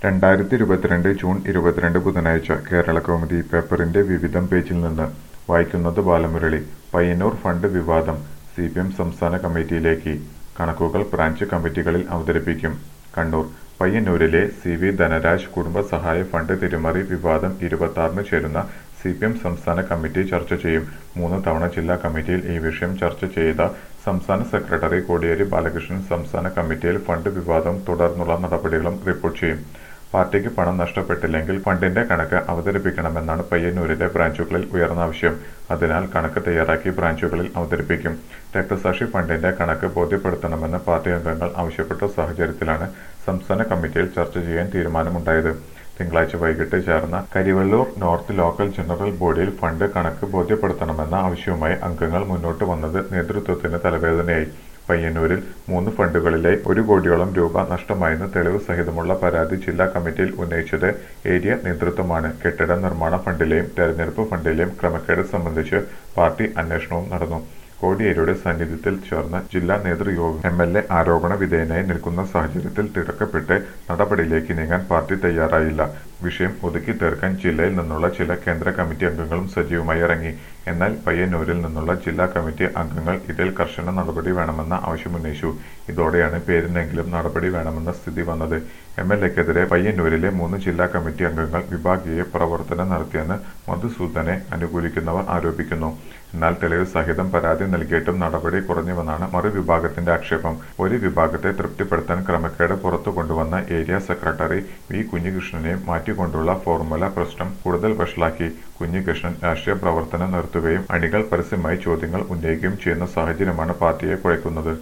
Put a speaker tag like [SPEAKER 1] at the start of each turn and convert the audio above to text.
[SPEAKER 1] രണ്ടായിരത്തി ഇരുപത്തിരണ്ട് ജൂൺ ഇരുപത്തിരണ്ട് ബുധനാഴ്ച കേരളകൗമുദി പേപ്പറിന്റെ വിവിധം പേജിൽ നിന്ന് വായിക്കുന്നത് ബാലമുരളി പയ്യന്നൂർ ഫണ്ട് വിവാദം സി പി എം സംസ്ഥാന കമ്മിറ്റിയിലേക്ക് കണക്കുകൾ ബ്രാഞ്ച് കമ്മിറ്റികളിൽ അവതരിപ്പിക്കും കണ്ണൂർ പയ്യന്നൂരിലെ സി വി ധനരാജ് കുടുംബസഹായ ഫണ്ട് തിരിമറി വിവാദം ഇരുപത്തിയാറിന് ചേരുന്ന സി പി എം സംസ്ഥാന കമ്മിറ്റി ചർച്ച ചെയ്യും മൂന്ന് തവണ ജില്ലാ കമ്മിറ്റിയിൽ ഈ വിഷയം ചർച്ച ചെയ്ത സംസ്ഥാന സെക്രട്ടറി കോടിയേരി ബാലകൃഷ്ണൻ സംസ്ഥാന കമ്മിറ്റിയിൽ ഫണ്ട് വിവാദം തുടർന്നുള്ള നടപടികളും റിപ്പോർട്ട് ചെയ്യും പാർട്ടിക്ക് പണം നഷ്ടപ്പെട്ടില്ലെങ്കിൽ ഫണ്ടിന്റെ കണക്ക് അവതരിപ്പിക്കണമെന്നാണ് പയ്യന്നൂരിലെ ബ്രാഞ്ചുകളിൽ ഉയർന്ന ആവശ്യം അതിനാൽ കണക്ക് തയ്യാറാക്കി ബ്രാഞ്ചുകളിൽ അവതരിപ്പിക്കും രക്തസാക്ഷി ഫണ്ടിന്റെ കണക്ക് ബോധ്യപ്പെടുത്തണമെന്ന് പാർട്ടി അംഗങ്ങൾ ആവശ്യപ്പെട്ട സാഹചര്യത്തിലാണ് സംസ്ഥാന കമ്മിറ്റിയിൽ ചർച്ച ചെയ്യാൻ തീരുമാനമുണ്ടായത് തിങ്കളാഴ്ച വൈകിട്ട് ചേർന്ന കരിവള്ളൂർ നോർത്ത് ലോക്കൽ ജനറൽ ബോഡിയിൽ ഫണ്ട് കണക്ക് ബോധ്യപ്പെടുത്തണമെന്ന ആവശ്യവുമായി അംഗങ്ങൾ മുന്നോട്ട് വന്നത് നേതൃത്വത്തിന് തലവേദനയായി പയ്യന്നൂരിൽ മൂന്ന് ഫണ്ടുകളിലെ ഒരു കോടിയോളം രൂപ നഷ്ടമായെന്ന് തെളിവ് സഹിതമുള്ള പരാതി ജില്ലാ കമ്മിറ്റിയിൽ ഉന്നയിച്ചത് ഏരിയ നേതൃത്വമാണ് കെട്ടിട നിർമ്മാണ ഫണ്ടിലെയും തെരഞ്ഞെടുപ്പ് ഫണ്ടിലെയും ക്രമക്കേട് സംബന്ധിച്ച് പാർട്ടി അന്വേഷണവും നടന്നു കോടിയേരിയുടെ സാന്നിധ്യത്തിൽ ചേർന്ന ജില്ലാ നേതൃയോഗം എം എൽ എ ആരോപണ വിധേയനായി നിൽക്കുന്ന സാഹചര്യത്തിൽ തിരക്കപ്പെട്ട് നടപടിയിലേക്ക് നീങ്ങാൻ പാർട്ടി തയ്യാറായില്ല വിഷയം ഒതുക്കി തീർക്കാൻ ജില്ലയിൽ നിന്നുള്ള ചില കേന്ദ്ര കമ്മിറ്റി അംഗങ്ങളും സജീവമായി ഇറങ്ങി എന്നാൽ പയ്യന്നൂരിൽ നിന്നുള്ള ജില്ലാ കമ്മിറ്റി അംഗങ്ങൾ ഇതിൽ കർശന നടപടി വേണമെന്ന ആവശ്യമുന്നയിച്ചു ഇതോടെയാണ് പേരിനെങ്കിലും നടപടി വേണമെന്ന സ്ഥിതി വന്നത് എം എൽ എക്കെതിരെ പയ്യന്നൂരിലെ മൂന്ന് ജില്ലാ കമ്മിറ്റി അംഗങ്ങൾ വിഭാഗീയ പ്രവർത്തനം നടത്തിയെന്ന് മധുസൂദനെ അനുകൂലിക്കുന്നവർ ആരോപിക്കുന്നു എന്നാൽ തെളിവ് സഹിതം പരാതി നൽകിയിട്ടും നടപടി കുറഞ്ഞുവെന്നാണ് മറുവിഭാഗത്തിന്റെ ആക്ഷേപം ഒരു വിഭാഗത്തെ തൃപ്തിപ്പെടുത്താൻ ക്രമക്കേട് പുറത്തു കൊണ്ടുവന്ന ഏരിയ സെക്രട്ടറി വി കുഞ്ഞികൃഷ്ണനെയും മാറ്റിക്കൊണ്ടുള്ള ഫോർമുല പ്രശ്നം കൂടുതൽ വഷളാക്കി കുഞ്ഞികൃഷ്ണൻ രാഷ്ട്രീയ പ്രവർത്തനം നിർത്തുകയും അണികൾ പരസ്യമായി ചോദ്യങ്ങൾ ഉന്നയിക്കുകയും ചെയ്യുന്ന സാഹചര്യമാണ് പാർട്ടിയെ കുഴയ്ക്കുന്നത്